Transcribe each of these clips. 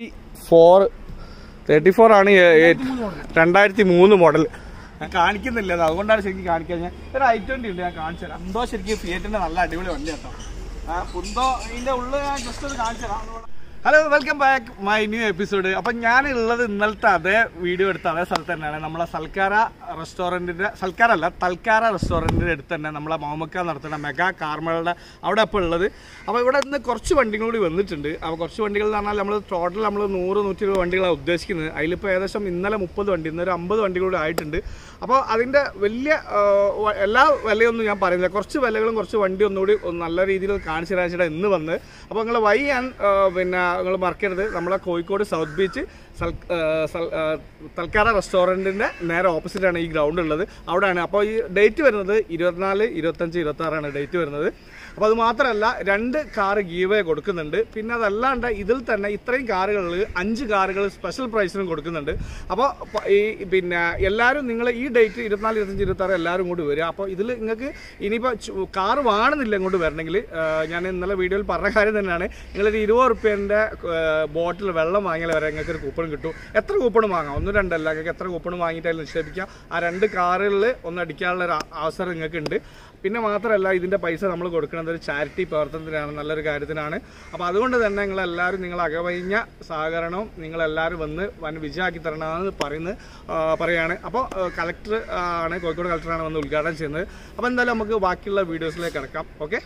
Four thirty four ആണ് ഏ- ഏ- രണ്ടായിരത്തി മൂന്ന് മോഡൽ കാണിക്കുന്നില്ല അത് അതുകൊണ്ടാണ് ശരിക്കും കാണിക്കാൻ ഞാൻ ഒരു ഐ ട്വന്റി ഉണ്ട് ഞാൻ കാണിച്ചു തരാം എന്തോ ശരിക്കും ഫിയറ്റിന്റെ നല്ല അടിപൊളി വണ്ടി കേട്ടോ ആ പുന്തോ ഇതിന്റെ ഉള്ളിൽ ഞാൻ ജസ്റ്റ് ഒന്ന് കാണിച്ചു തരാം hello welcome back my new episode അപ്പൊ ഞാൻ ഉള്ളത് ഇന്നലത്തെ അതേ വീഡിയോ എടുത്ത അതേ സ്ഥലത്ത് തന്നെയാണ് നമ്മളെ സൽക്കാര റെസ്റ്റോറന്റിന്റെ സൽക്കാര അല്ല തൽക്കാര റെസ്റ്റോറന്റിന്റെ അടുത്ത് തന്നെ നമ്മളെ മോമക്ക നടത്തുന്ന മെഗാ കാർമകളുടെ അവിടെ ഇപ്പോൾ ഉള്ളത് അപ്പോൾ ഇവിടെ ഇന്ന് കുറച്ച് വണ്ടികൾ കൂടി വന്നിട്ടുണ്ട് അപ്പോൾ കുറച്ച് വണ്ടികൾ എന്ന് പറഞ്ഞാൽ നമ്മൾ ടോട്ടൽ നമ്മൾ നൂറ് നൂറ്റി ഇരുപത് വണ്ടികളാണ് ഉദ്ദേശിക്കുന്നത് അതിലിപ്പോൾ ഏകദേശം ഇന്നലെ മുപ്പത് വണ്ടി ഇന്നൊരു അമ്പത് വണ്ടികൾ കൂടി ആയിട്ടുണ്ട് അപ്പോൾ അതിൻ്റെ വലിയ ആ, വ- എല്ലാ വിലയൊന്നും ഞാൻ പറയുന്നില്ല കുറച്ച് വിലകളും കുറച്ച് വണ്ടി ഒന്നുകൂടി ഒന്ന് നല്ല രീതിയിൽ കാണിച്ചു തരാൻ വെച്ചിട്ട് ഇന്ന് വന്ന് അപ്പോൾ നിങ്ങൾ വൈ ഞാൻ ആ, പിന്നെ നിങ്ങൾ മറക്കരുത് നമ്മളെ കോഴിക്കോട് സൗത്ത് ബീച്ച് സൽ ആ, സൽ- ആ, തൽക്കാര റെസ്റ്റോറൻറ്റിൻ്റെ നേരെ ഓപ്പോസിറ്റാണ് ഈ ഗ്രൗണ്ട് ഉള്ളത് അവിടെയാണ് അപ്പോൾ ഈ ഡേറ്റ് വരുന്നത് ഇരുപത്തിനാല് ഇരുപത്തഞ്ച് ഇരുപത്താറാണ് ഡേറ്റ് വരുന്നത് അപ്പോൾ അത് മാത്രമല്ല രണ്ട് കാറ് ഗീവേ കൊടുക്കുന്നുണ്ട് പിന്നെ അതല്ലാണ്ട് ഇതിൽ തന്നെ ഇത്രയും കാറുകളിൽ അഞ്ച് കാറുകൾ സ്പെഷ്യൽ പ്രൈസിനും കൊടുക്കുന്നുണ്ട് അപ്പോൾ പ- ഈ പിന്നെ എല്ലാവരും നിങ്ങൾ ഈ ഡേറ്റ് ഇരുപത്തിനാല് ഇരുപത്തഞ്ച് ഇരുപത്താറ് എല്ലാവരും കൂടി വരിക അപ്പോൾ ഇതിൽ നിങ്ങൾക്ക് ഇനിയിപ്പോൾ കാറ് വേണമെന്നില്ല ഇങ്ങോട്ട് വരണമെങ്കിൽ ഞാൻ ഇന്നലെ വീഡിയോയിൽ പറഞ്ഞ കാര്യം തന്നെയാണ് നിങ്ങളൊരു ഇരുപത് റുപ്യേൻ്റെ ബോട്ടിൽ വെള്ളം വാങ്ങിയാൽ വരെ നിങ്ങൾക്ക് ഒരു കൂപ്പൺ കിട്ടും എത്ര കൂപ്പൺ വാങ്ങാം ഒന്നും രണ്ടല്ല നിങ്ങൾക്ക് എത്ര കൂപ്പൺ വാങ്ങിയിട്ട് അതിൽ നിക്ഷേപിക്കാം ആ രണ്ട് കാറുകളിൽ ഒന്ന് അടിക്കാനുള്ള ഒരു അവസരം നിങ്ങൾക്ക് ഉണ്ട് പിന്നെ മാത്രമല്ല ഇതിൻ്റെ പൈസ നമ്മൾ കൊടുക്കുന്നത് ഒരു ചാരിറ്റി പ്രവർത്തനത്തിനാണ് നല്ലൊരു കാര്യത്തിനാണ് അപ്പോൾ അതുകൊണ്ട് തന്നെ നിങ്ങളെല്ലാവരും നിങ്ങൾ അകവഴിഞ്ഞ സഹകരണവും നിങ്ങളെല്ലാവരും വന്ന് വൻ വിജയമാക്കി തരണമെന്ന് പറയുന്നത് ആ, പറയാണ് അപ്പോൾ കളക്ടർ ആണ് കോഴിക്കോട് കളക്ടറാണ് വന്ന് ഉദ്ഘാടനം ചെയ്യുന്നത് അപ്പോൾ എന്തായാലും നമുക്ക് ബാക്കിയുള്ള വീഡിയോസിലേക്ക് കിടക്കാം ഓക്കെ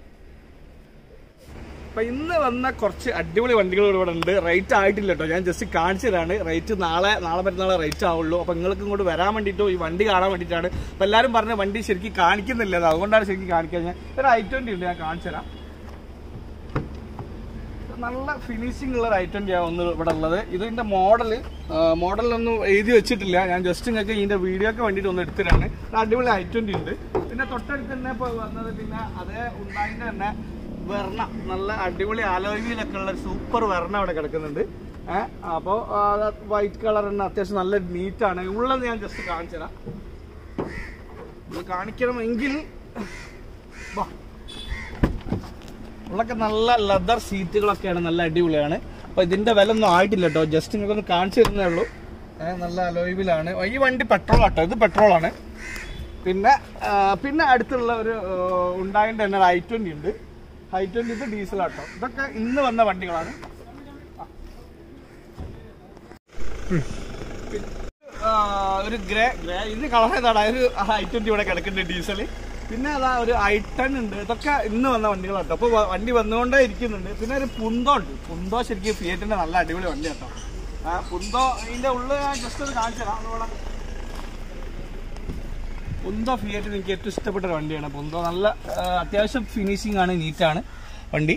അപ്പൊ ഇന്ന് വന്ന കുറച്ച് അടിപൊളി വണ്ടികൾ ഇവിടെ ഉണ്ട് റേറ്റ് ആയിട്ടില്ല കേട്ടോ ഞാൻ ജസ്റ്റ് കാണിച്ചു തരാണ് റേറ്റ് നാളെ നാളെ മറ്റന്നാളെ റേറ്റ് ആവുള്ളൂ അപ്പൊ നിങ്ങൾക്ക് ഇങ്ങോട്ട് വരാൻ വേണ്ടിയിട്ടും ഈ വണ്ടി കാണാൻ വേണ്ടിയിട്ടാണ് അപ്പൊ എല്ലാവരും പറഞ്ഞ വണ്ടി ശരിക്കും കാണിക്കുന്നില്ല അത് അതുകൊണ്ടാണ് ശരിക്കും കാണിക്കാൻ ഞാൻ ഒരു ഐ ട്വന്റി ഉണ്ട് ഞാൻ കാണിച്ചു തരാം നല്ല ഫിനിഷിംഗ് ഉള്ള ഒരു ഐ ട്വന്റി ആണ് ഒന്ന് ഇവിടെ ഉള്ളത് ഇതിന്റെ മോഡല് മോഡലൊന്നും എഴുതി വെച്ചിട്ടില്ല ഞാൻ ജസ്റ്റ് നിങ്ങൾക്ക് ഇതിന്റെ വീഡിയോക്ക് വേണ്ടിയിട്ട് ഒന്ന് എടുത്തിട്ടാണ് ഒരു അടിപൊളി ഐ ട്വന്റി ഉണ്ട് പിന്നെ തൊട്ടടുത്ത് തന്നെ ഇപ്പോൾ വന്നത് പിന്നെ അതേ ഉണ്ടായിട്ട് തന്നെ വെർണ നല്ല അടിപൊളി ആലോയിലൊക്കെ ഉള്ള സൂപ്പർ വെർണ അവിടെ കിടക്കുന്നുണ്ട് ഏഹ് അപ്പോൾ വൈറ്റ് കളർ തന്നെ അത്യാവശ്യം നല്ല നീറ്റാണ് ഉള്ളത് ഞാൻ ജസ്റ്റ് കാണിച്ചു തരാം ഇത് കാണിക്കണമെങ്കിൽ വാ ഉള്ളൊക്കെ നല്ല ലെതർ സീറ്റുകളൊക്കെയാണ് നല്ല അടിപൊളിയാണ് അപ്പൊ ഇതിന്റെ വില ഒന്നും ആയിട്ടില്ല കേട്ടോ ജസ്റ്റ് നിങ്ങൾക്ക് ഒന്ന് കാണിച്ചു തരുന്നേ ഉള്ളൂ ഏഹ് നല്ല അലോയിബിലാണ് ഈ വണ്ടി പെട്രോൾ ആട്ടോ ഇത് പെട്രോളാണ് പിന്നെ ആ, പിന്നെ അടുത്തുള്ള ഒരു ഉണ്ടായിട്ട് തന്നെ ഐ ട്വന്റി ഉണ്ട് ഐ ട്വന്റി ഇത് ഡീസൽ ആട്ടോ ഇതൊക്കെ ഇന്ന് വന്ന വണ്ടികളാണ് ആ, ഒരു ഗ്രേ ഗ്രേ ഇത് കളർ ഏതാണ് ഒരു ഐ ട്വന്റി ഇവിടെ കിടക്കുന്നുണ്ട് ഡീസൽ പിന്നെ അതാ ഒരു ഐ ടെൻ ഉണ്ട് ഇതൊക്കെ ഇന്ന് വന്ന വണ്ടികളാട്ടോ അപ്പൊ വ- വണ്ടി വന്നുകൊണ്ടേ ഇരിക്കുന്നുണ്ട് പിന്നെ ഒരു പുന്തോ ഉണ്ട് പുന്തോ ശരിക്കും ഫിയറ്റിന്റെ നല്ല അടിപൊളി വണ്ടി കേട്ടോ ആ പുന്തോ ഇതിന്റെ ഉള്ളിൽ ഞാൻ ജസ്റ്റ് ഒന്ന് കാണിച്ചു തരാം അതുകൂടെ പുന്തോ ഫിയറ്റ് എനിക്ക് ഏറ്റവും ഇഷ്ടപ്പെട്ട ഒരു വണ്ടിയാണ് പുന്തോ നല്ല ആ, അത്യാവശ്യം ഫിനിഷിംഗ് ആണ് നീറ്റാണ് വണ്ടി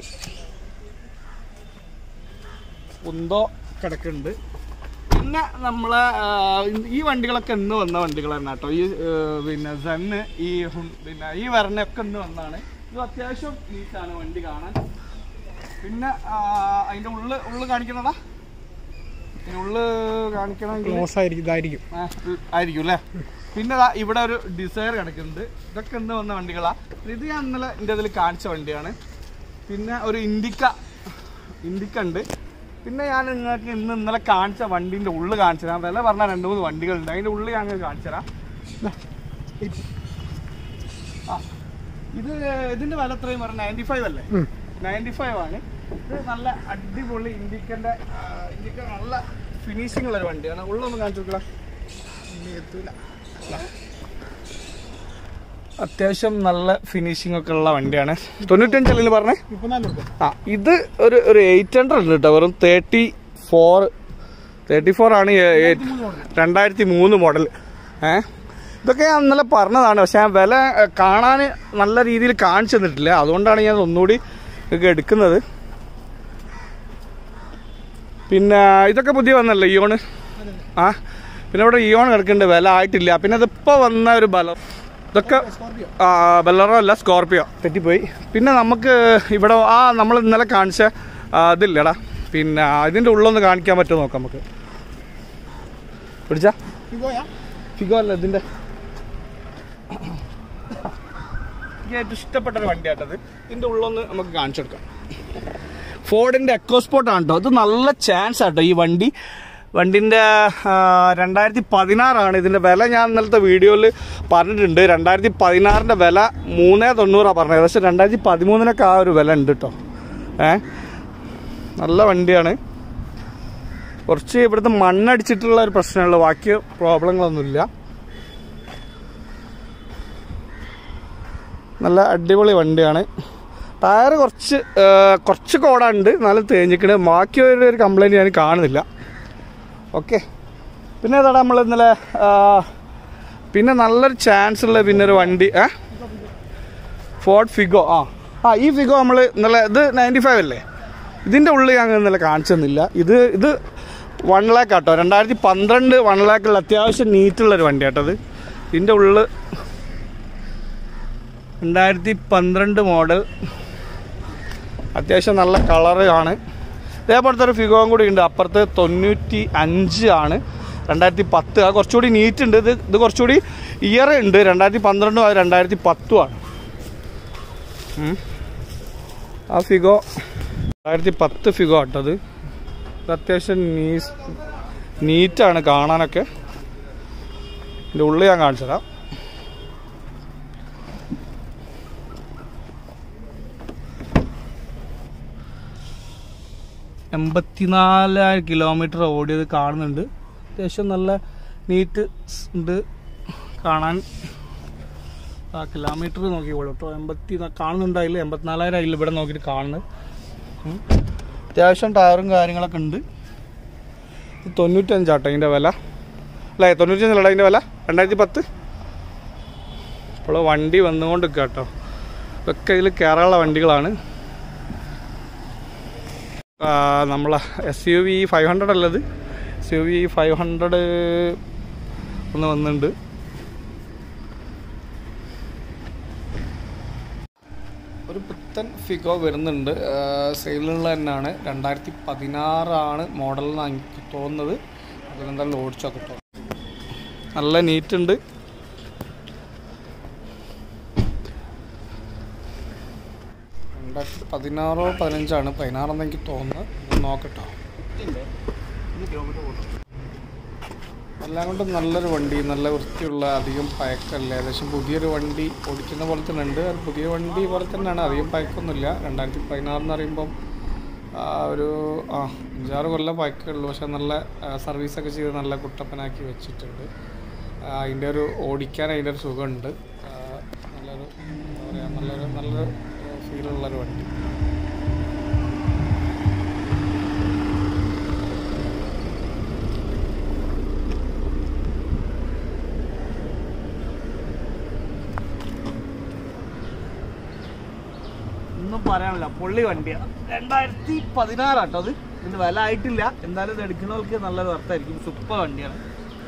പുന്തോ കിടക്കുന്നുണ്ട് പിന്നെ നമ്മളെ ആ, ഈ വണ്ടികളൊക്കെ ഇന്ന് വന്ന വണ്ടികളാണ് കേട്ടോ ഈ ആ, പിന്നെ സെന്ന് ഈ ഹും- പിന്നെ ഈ വരണയൊക്കെ ഇന്ന് വന്നാണ് ഇത് അത്യാവശ്യം നീറ്റാണ് വണ്ടി കാണാൻ പിന്നെ ആ, അതിന്റെ ഉള്ളു ഉള്ളു കാണിക്കുന്നതാ ഇതിന്റെ ഉള്ളു കാണിക്കണമെങ്കിൽ ക്ലോസ് ആയിരിക്കും ഇതായിരിക്കും ആ, ആയിരിക്കും അല്ലേ പിന്നെ ദാ ഇവിടെ ഒരു ഡിസയർ കിടക്കുന്നുണ്ട് ഇതൊക്കെ ഇന്ന് വന്ന വണ്ടികളാ ഇത് ഞാൻ ഇന്നലെ എൻ്റെ ഇതിൽ കാണിച്ച വണ്ടിയാണ് പിന്നെ ഒരു ഇൻഡിക്ക ഇൻഡിക്ക ഉണ്ട് പിന്നെ ഞാൻ നിങ്ങൾക്ക് ഇന്ന് ഇന്നലെ കാണിച്ച വണ്ടീൻ്റെ ഉള്ളു കാണിച്ചു തരാം വില പറഞ്ഞ രണ്ട് മൂന്ന് വണ്ടികളുണ്ട് അതിൻ്റെ ഉള്ളിൽ ഞാൻ നിങ്ങൾക്ക് കാണിച്ചു തരാം ദാ, ഇത്. ആ ഇത് ഇതിൻ്റെ വില എത്രയും പറഞ്ഞ നയൻറ്റി ഫൈവ് അല്ലേ നയൻറ്റി ഫൈവ് ആണ് ഇത് നല്ല അടിപൊളി ഇൻഡിക്കൻ്റെ ഇൻഡിക്ക നല്ല ഫിനിഷിംഗ് ഉള്ള ഒരു വണ്ടിയാണ് ഉള്ളൊന്ന് കാണിച്ചു കൊടുക്കണം എത്തൂല അത്യാവശ്യം നല്ല ഫിനിഷിംഗ് ഒക്കെ ഉള്ള വണ്ടിയാണ് തൊണ്ണൂറ്റഞ്ചല്ലേ പറഞ്ഞേ മുപ്പത്തിനാല് റുപ്യ ആ ഇത് ഒരു ഒരു എയ്റ്റ് ഹൺഡ്രഡ് ഉണ്ട് കേട്ടോ വെറും തേർട്ടി ഫോർ തേർട്ടി ഫോർ ആണ് ഏ- ഏ- രണ്ടായിരത്തി മൂന്ന് മോഡൽ ഏ ഇതൊക്കെ ഞാൻ ഇന്നലെ പറഞ്ഞതാണ് പക്ഷെ ഞാൻ വില ഏ, കാണാൻ നല്ല രീതിയിൽ കാണിച്ചു തന്നിട്ടില്ല അതുകൊണ്ടാണ് ഞാൻ ഒന്നുകൂടി ഇതൊക്കെ എടുക്കുന്നത് പിന്നെ ഇതൊക്കെ പുതിയ വന്നല്ലോ ഇയോണ് ആ പിന്നെ ഇവിടെ ഇയോൺ കിടക്കുന്നുണ്ട് വില ആയിട്ടില്ല പിന്നെ ഇതിപ്പോൾ വന്ന ഒരു ബലം ഇതൊക്കെ സ്കോർപിയോ ആ, ബലറോ അല്ല സ്കോർപിയോ തെറ്റിപ്പോയി പിന്നെ നമുക്ക് ഇവിടെ ആ നമ്മൾ ഇന്നലെ കാണിച്ച ആ, ഇതില്ലടാ പിന്നെ ഇതിൻ്റെ ഉള്ളൊന്ന് കാണിക്കാൻ പറ്റുമോ നോക്കാം നമുക്ക് പിടിച്ച ഇതോയാ ഫിഗോ അല്ല ഇതിൻ്റെ എനിക്ക് ഏറ്റവും ഇഷ്ടപ്പെട്ട ഒരു വണ്ടിയാട്ടത് ഇതിൻ്റെ ഉള്ളൊന്ന് നമുക്ക് കാണിച്ചു കൊടുക്കാം ഫോർഡിന്റെ എക്കോസ്പോർട്ട് ആണ് കേട്ടോ ഇത് നല്ല ചാൻസ് ആട്ടോ ഈ വണ്ടി വണ്ടിന്റെ രണ്ടായിരത്തി പതിനാറാണ് ഇതിന്റെ വില ഞാൻ ഇന്നലത്തെ വീഡിയോയിൽ പറഞ്ഞിട്ടുണ്ട് രണ്ടായിരത്തി പതിനാറിന്റെ വില മൂന്നേ തൊണ്ണൂറാണ് പറഞ്ഞത് ഏകദേശം രണ്ടായിരത്തി പതിമൂന്നിനൊക്കെ ആ ഒരു വില ഉണ്ട് കേട്ടോ ഏ നല്ല വണ്ടിയാണ് കുറച്ച് ഇവിടുത്തെ മണ്ണടിച്ചിട്ടുള്ള ഒരു പ്രശ്നമുള്ളൂ ബാക്കി പ്രോബ്ലങ്ങളൊന്നുമില്ല നല്ല അടിപൊളി വണ്ടിയാണ് ടയർ കുറച്ച് ആ, കുറച്ച് കോടാണ്ട് നല്ല തേഞ്ഞിക്കണ് ബാക്കി ഒരു ഒരു കംപ്ലൈൻറ്റ് ഞാൻ കാണുന്നില്ല ഓക്കെ പിന്നെ ഏതാടാ നമ്മൾ ഇന്നലെ ആ, പിന്നെ നല്ലൊരു ചാൻസ് ഉള്ള പിന്നെ ഒരു വണ്ടി ഏ ഫോർഡ് ഫിഗോ ആ ആ ഈ ഫിഗോ നമ്മൾ ഇന്നലെ ഇത് നയൻറ്റി ഫൈവ് അല്ലേ ഇതിൻ്റെ ഉള്ളിൽ ഞങ്ങൾ ഇന്നലെ കാണിച്ചെന്നില്ല ഇത് ഇത് വൺ ലാക്ക് ആട്ടോ രണ്ടായിരത്തി പന്ത്രണ്ട് വൺ ലാക്കുള്ള അത്യാവശ്യം നീറ്റുള്ളൊരു വണ്ടി ആട്ടോ അത് ഇതിൻ്റെ ഉള്ളിൽ രണ്ടായിരത്തി പന്ത്രണ്ട് മോഡൽ അത്യാവശ്യം നല്ല കളറ് ആണ് ഇതേപോലത്തെ ഒരു ഫിഗോയും കൂടി ഉണ്ട് അപ്പുറത്ത് തൊണ്ണൂറ്റി അഞ്ച് ആണ് രണ്ടായിരത്തി പത്ത് അത് കുറച്ചുകൂടി നീറ്റ് ഉണ്ട് ഇത് ഇത് കുറച്ചുകൂടി ഇയർ ഉണ്ട് രണ്ടായിരത്തി പന്ത്രണ്ടും അത് രണ്ടായിരത്തി പത്തും ആണ് ഉം. ആ ഫിഗോ രണ്ടായിരത്തി പത്ത് ഫിഗോ ആട്ടത് ഇത് അത്യാവശ്യം നീസ് നീറ്റാണ് കാണാനൊക്കെ ഇതിൻ്റെ ഉള്ളിൽ ഞാൻ കാണിച്ചു തരാം എൺപത്തിനാലായിരം കിലോമീറ്റർ ഓടിയത് കാണുന്നുണ്ട് അത്യാവശ്യം നല്ല നീറ്റ് ഉണ്ട് കാണാൻ ആ കിലോമീറ്റർ നോക്കിക്കോളൂ കേട്ടോ എൺപത്തി കാണുന്നുണ്ടായില്ല എൺപത്തിനാലായിരം ആയില്ല ഇവിടെ നോക്കിയിട്ട് കാണുന്നത് ഉം. അത്യാവശ്യം ടയറും കാര്യങ്ങളൊക്കെ ഉണ്ട് ഇത് തൊണ്ണൂറ്റഞ്ചാട്ടോ ഇതിൻ്റെ വില അല്ലേ തൊണ്ണൂറ്റഞ്ചല്ല അതിൻ്റെ വില രണ്ടായിരത്തി പത്ത് ഇപ്പോൾ വണ്ടി വന്നുകൊണ്ട് നിൽക്കുക കേട്ടോ ഇതൊക്കെ ഇതിൽ കയറാനുള്ള വണ്ടികളാണ് നമ്മളെ S U V five hundred അല്ലത് S U V five hundred ഒന്ന് വന്നിട്ടുണ്ട് ഒരു പുത്തൻ ഫിഗോ വരുന്നുണ്ട് സെയിലുള്ള തന്നെയാണ് രണ്ടായിരത്തി പതിനാറാണ് മോഡൽ എന്നാണ് എനിക്ക് തോന്നുന്നത് അതിലെന്തായാലും ഓടിച്ചൊക്കെ കേട്ടോ നല്ല നീറ്റ് ഉണ്ട് രണ്ടായിരത്തി പതിനാറോ പതിനഞ്ചാണ് പതിനാറെന്ന് എനിക്ക് തോന്നുന്നത് ഒന്ന് നോക്കട്ടോ എല്ലാം കൊണ്ടും നല്ലൊരു വണ്ടി നല്ല വൃത്തിയുള്ള അധികം പഴക്കമില്ല ഏകദേശം പുതിയൊരു വണ്ടി ഓടിക്കുന്ന പോലെ തന്നെ ഉണ്ട് അത് പുതിയ വണ്ടി പോലെ തന്നെയാണ് അധികം പഴക്കമൊന്നുമില്ല രണ്ടായിരത്തി പതിനാറെന്ന് പറയുമ്പം ആ, ഒരു ആ അഞ്ചാറ് കൊല്ലം പഴക്കമുള്ളൂ പക്ഷെ നല്ല സർവീസൊക്കെ ചെയ്ത് നല്ല കുട്ടപ്പനാക്കി വെച്ചിട്ടുണ്ട് ആ, അതിൻ്റെ ഒരു ഓടിക്കാൻ അതിൻ്റെ ഒരു സുഖമുണ്ട് ആ, നല്ലൊരു എന്താ പറയുക നല്ലൊരു നല്ലൊരു ഫീലുള്ളൊരു വണ്ടി ഒന്നും പറയാനില്ല പൊള്ളി വണ്ടിയാണ് രണ്ടായിരത്തി പതിനാറാട്ടോ അത് ഇതിന്റെ വില ആയിട്ടില്ല എന്തായാലും ഇത് എടുക്കുന്നവർക്ക് നല്ലൊരു അർത്ഥമായിരിക്കും സൂപ്പർ വണ്ടിയാണ്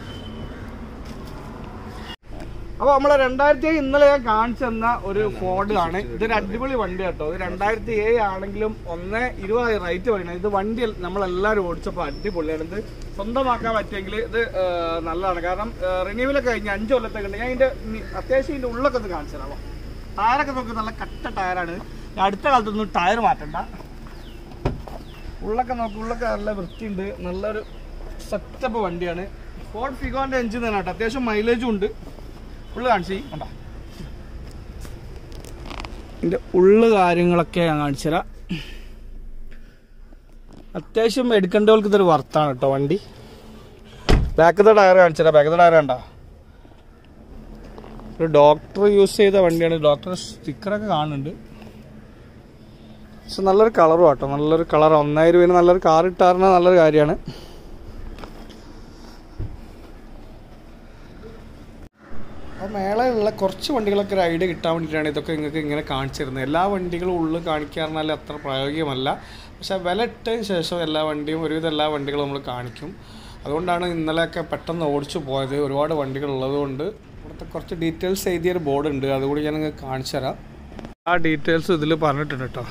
അപ്പൊ നമ്മളെ രണ്ടായിരത്തി ഏഴ് ഇന്നലെ ഞാൻ കാണിച്ചു തന്ന ഒരു ഫോർഡ് ആണ് ഇതൊരു അടിപൊളി വണ്ടി കേട്ടോ ഇത് രണ്ടായിരത്തി ഏഴ് ആണെങ്കിലും ഒന്ന് ഇരുപത് റേറ്റ് പറയുന്നത് ഇത് വണ്ടി നമ്മളെല്ലാവരും ഓടിച്ചപ്പോൾ അടിപൊളിയാണ് ഇത് സ്വന്തമാക്കാൻ പറ്റിയെങ്കിൽ ഇത് ആ, നല്ലതാണ് കാരണം റിന്യൂവലൊക്കെ കഴിഞ്ഞ് അഞ്ച് കൊല്ലത്തൊക്കെ ഉണ്ട് ഞാൻ ഇതിന്റെ നി- അത്യാവശ്യം ഇതിന്റെ ഉള്ളൊക്കെ ഒന്ന് കാണിച്ചു തരാം ടയറൊക്കെ നോക്കി നല്ല കട്ട ടയറാണ് ഈ അടുത്ത കാലത്തൊന്നും ടയർ മാറ്റണ്ട ഉള്ളൊക്കെ നോക്കി ഉള്ളൊക്കെ നല്ല വൃത്തിയുണ്ട് നല്ലൊരു സെറ്റപ്പ് വണ്ടിയാണ് ഫോർഡ് ഫിഗോന്റെ എഞ്ചിൻ തന്നെ കേട്ടോ അത്യാവശ്യം മൈലേജും ഉണ്ട് ഉള്ളു കാണിച്ചു കണ്ട ഇതിന്റെ ഉള്ളു കാര്യങ്ങളൊക്കെ ഞാൻ കാണിച്ചു തരാം അത്യാവശ്യം എടുക്കേണ്ടവർക്ക് ഇതൊരു വർത്താണ് കേട്ടോ വണ്ടി ബാക്കത്തെ ടയർ കാണിച്ചു തരാം ബാക്കത്തെ ടയർ കണ്ട ഒരു ഡോക്ടർ യൂസ് ചെയ്ത വണ്ടിയാണ് ഡോക്ടർ സ്റ്റിക്കറൊക്കെ കാണുന്നുണ്ട് പക്ഷെ നല്ലൊരു കളറും കേട്ടോ നല്ലൊരു കളർ ഒന്നായിരം രൂപ നല്ലൊരു കാർ ഇട്ടാറിന നല്ലൊരു കാര്യമാണ് അപ്പോൾ മേളയിലുള്ള കുറച്ച് വണ്ടികളൊക്കെ ഒരു ഐഡിയ കിട്ടാൻ വേണ്ടിയിട്ടാണ് ഇതൊക്കെ നിങ്ങൾക്ക് ഇങ്ങനെ കാണിച്ചു തരുന്നത് എല്ലാ വണ്ടികളും ഉള്ളിൽ കാണിക്കാറിനാൽ അത്ര പ്രായോഗികമല്ല പക്ഷെ വില ഇട്ടതിന് ശേഷം എല്ലാ വണ്ടിയും ഒരുവിധം എല്ലാ വണ്ടികളും നമ്മൾ കാണിക്കും അതുകൊണ്ടാണ് ഇന്നലെയൊക്കെ പെട്ടെന്ന് ഓടിച്ചു പോയത് ഒരുപാട് വണ്ടികൾ ഉള്ളതുകൊണ്ട് ഇവിടുത്തെ കുറച്ച് ഡീറ്റെയിൽസ് എഴുതിയൊരു ബോർഡ് ഉണ്ട് അതുകൂടി ഞാൻ നിങ്ങൾക്ക് കാണിച്ചു തരാം ആ ഡീറ്റെയിൽസ് ഇതിൽ പറഞ്ഞിട്ടുണ്ട് കേട്ടോ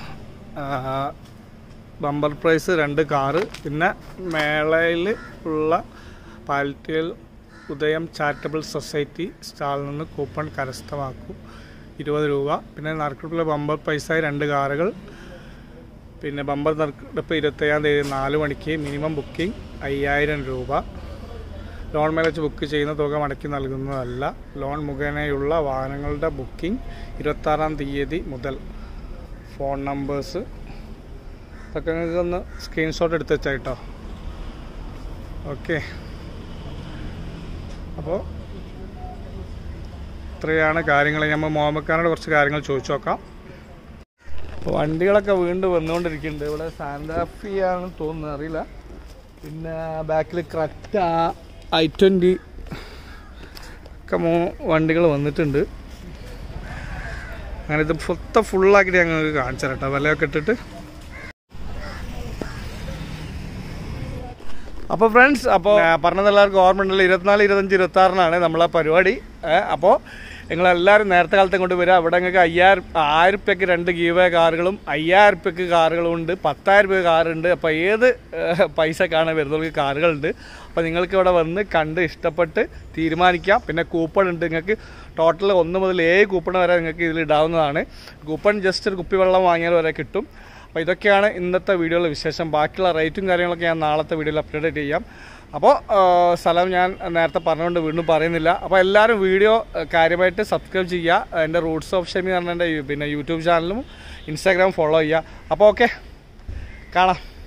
ബമ്പർ പ്രൈസ് രണ്ട് കാറ് പിന്നെ മേളയിൽ ഉള്ള പാലിറ്റിയൽ ഉദയം ചാരിറ്റബിൾ സൊസൈറ്റി സ്റ്റാളിൽ നിന്ന് കൂപ്പൺ കരസ്ഥമാക്കും ഇരുപത് രൂപ പിന്നെ നറുക്കെടുപ്പിലെ ബമ്പർ പ്രൈസായി രണ്ട് കാറുകൾ പിന്നെ ബമ്പർ നറുക്കെടുപ്പ് ഇരുപത്തേഴാം തീയതി നാല് മണിക്ക് മിനിമം ബുക്കിംഗ് അയ്യായിരം രൂപ ലോൺ മേൽ വെച്ച് ബുക്ക് ചെയ്യുന്ന തുക മടക്കി നൽകുന്നതല്ല ലോൺ മുഖേനയുള്ള വാഹനങ്ങളുടെ ബുക്കിംഗ് ഇരുപത്താറാം തീയതി മുതൽ ഫോൺ നമ്പേഴ്സ് ഇതൊക്കെ നിങ്ങൾക്ക് ഒന്ന് സ്ക്രീൻഷോട്ട് എടുത്ത് വെച്ചാൽ കേട്ടോ ഓക്കെ അപ്പോൾ ഇത്രയാണ് കാര്യങ്ങൾ നമ്മൾ മുഹമ്മദ് കുറച്ച് കാര്യങ്ങൾ ചോദിച്ചു നോക്കാം അപ്പോൾ വണ്ടികളൊക്കെ വീണ്ടും വന്നുകൊണ്ടിരിക്കുന്നുണ്ട് ഇവിടെ സാന്താഫി ആണെന്ന് തോന്നുന്നത് അറിയില്ല പിന്നെ ബാക്കിൽ ക്രറ്റ ഐ ട്വൻറ്റി ഒക്കെ മൂ വണ്ടികൾ വന്നിട്ടുണ്ട് അങ്ങനെ ഇത് മൊത്തം ഫുള്ളാക്കിയിട്ട് ഞങ്ങൾക്ക് കാണിച്ചു തരാം കേട്ടോ വിലയൊക്കെ ഇട്ടിട്ട് അപ്പോൾ ഫ്രണ്ട്സ് അപ്പോൾ പറഞ്ഞത് എല്ലാവർക്കും ഓർമ്മ ഉണ്ടല്ലോ ഇരുപത്തിനാല് ഇരുപത്തഞ്ച് ഇരുപത്തി ആറിനാണ് നമ്മളെ പരിപാടി അപ്പോൾ നിങ്ങളെല്ലാവരും നേരത്തെ കാലത്തെ കൊണ്ട് വരിക അവിടെ നിങ്ങൾക്ക് അയ്യായിരം ആയിരം റുപ്യക്ക് രണ്ട് ഗീവേ കാറുകളും അയ്യായിരം റുപ്യക്ക് കാറുകളും ഉണ്ട് പത്തായിരം രൂപ കാറുണ്ട് അപ്പോൾ ഏത് ഏഹ്, പൈസക്കാണ് വരുന്നവർക്ക് കാറുകളുണ്ട് അപ്പോൾ നിങ്ങൾക്ക് ഇവിടെ വന്ന് കണ്ട് ഇഷ്ടപ്പെട്ട് തീരുമാനിക്കാം പിന്നെ കൂപ്പൺ ഉണ്ട് നിങ്ങൾക്ക് ടോട്ടൽ ഒന്ന് മുതൽ ഏഴ് കൂപ്പൺ വരെ നിങ്ങൾക്ക് ഇതിൽ ഇടാവുന്നതാണ് കൂപ്പൺ ജസ്റ്റ് ഒരു കുപ്പിവെള്ളം വാങ്ങിയാൽ വരെ കിട്ടും അപ്പോൾ ഇതൊക്കെയാണ് ഇന്നത്തെ വീഡിയോയിലെ വിശേഷം ബാക്കിയുള്ള റേറ്റും കാര്യങ്ങളൊക്കെ ഞാൻ നാളത്തെ വീഡിയോയിൽ അപ്ഡേറ്റ് ചെയ്യാം അപ്പോൾ ആ, സ്ഥലം ഞാൻ നേരത്തെ പറഞ്ഞുകൊണ്ട് വീണ്ടും പറയുന്നില്ല അപ്പോൾ എല്ലാവരും വീഡിയോ ആ, കാര്യമായിട്ട് സബ്സ്ക്രൈബ് ചെയ്യുക എൻ്റെ റൂട്ട്സ് ഓഫ് ഷെമി എന്ന് പറഞ്ഞ എൻ്റെ പിന്നെ യൂട്യൂബ് ചാനലും ഇൻസ്റ്റാഗ്രാം ഫോളോ ചെയ്യുക അപ്പോൾ ഓക്കെ കാണാം